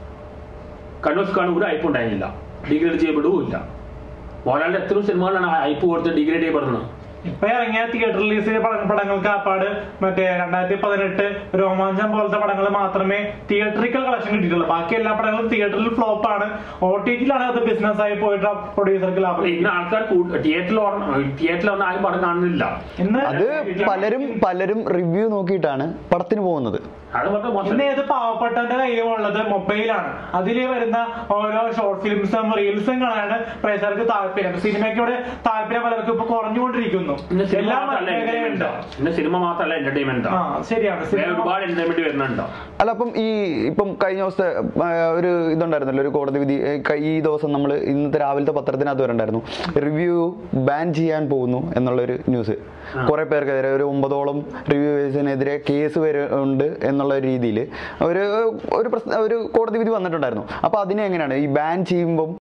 കണ്ണൂർക്കാണ് ഒരു ഹൈപ്പ് ഉണ്ടായിരുന്നില്ല ഡിഗ്രേഡ് ചെയ്യപ്പെടുകയില്ല മോഹൻലാലിന്റെ എത്രയോ സിനിമകളാണ് ഹൈപ്പ് കൊടുത്ത് ഡിഗ്രേഡ് ചെയ്യപ്പെടുന്നത് ഇപ്പൊ ഇറങ്ങിയ തിയേറ്റർ റിലീസ് പടങ്ങൾക്ക് ആപ്പാട് മറ്റേ രണ്ടായിരത്തി പതിനെട്ട് രോമാഞ്ചം പോലത്തെ പടങ്ങൾ മാത്രമേ തിയേറ്ററിക്കൽ കളക്ഷൻ കിട്ടിയിട്ടുള്ളൂ ബാക്കി എല്ലാ പടങ്ങളും തിയേറ്ററിൽ ഫ്ലോപ്പ് ആണ് ഒ ടി ടിയിലാണ് അത് ബിസിനസ് ആയി പോയിട്ട് പ്രൊഡ്യൂസർക്ക് ലാഭം അപ്പൊ ഇന്ന് ആൾക്കാർ തിയേറ്ററിൽ തിയേറ്ററിൽ വന്ന് ആരും പടം കാണുന്നില്ല ഇന്ന് അത് പലരും പലരും റിവ്യൂ നോക്കിയിട്ടാണ് പടത്തിന് പോകുന്നത് അത് വളരെ മോശം ഇന്ന് ഏത് പാവപ്പെട്ടവന്റെ കയ്യിലുള്ളത് മൊബൈലാണ് അതിൽ വരുന്ന ഓരോ ഷോർട്ട് ഫിലിംസും റീൽസും കാണാനാണ് പ്രേക്ഷകർക്ക് താല്പര്യം സിനിമയ്ക്കോട് താല്പര്യം പലർക്കും ഇപ്പൊ കുറഞ്ഞുകൊണ്ടിരിക്കുന്നു ഇന്ന് സിനിമ എല്ലാ മാത്രമല്ല എന്റർടൈൻമെന്റ് മേഖലയിലും ഇന്ന് സിനിമ മാത്രമല്ല എന്റർടൈൻമെന്റ് ആ ശരിയാണ് വേറെ സിനിമ ഒരുപാട് എന്റർടൈൻമെന്റ് വരുന്നുണ്ടോ അല്ല അപ്പം ഈ ഇപ്പം കഴിഞ്ഞ ദിവസത്തെ ആ, ഒരു ഇതുണ്ടായിരുന്നല്ലോ ഒരു കോടതി വിധി ഏ, ക- ഈ ദിവസം നമ്മൾ ഇന്നത്തെ രാവിലത്തെ പത്രത്തിനകത്ത് വരണ്ടായിരുന്നു റിവ്യൂ ബാൻ ചെയ്യാൻ പോകുന്നു എന്നുള്ളൊരു ന്യൂസ് കുറെ പേർക്കെതിരെ ഒരു ഒമ്പതോളം റിവ്യൂവേഴ്സിനെതിരെ കേസ് വരെ ഉണ്ട് എന്നുള്ള രീതിയിൽ ഒരു ഒരു പ്രശ്ന ഒരു കോടതി വിധി വന്നിട്ടുണ്ടായിരുന്നു അപ്പൊ അതിനെ എങ്ങനെയാണ് ഈ ബാൻ ചെയ്യുമ്പം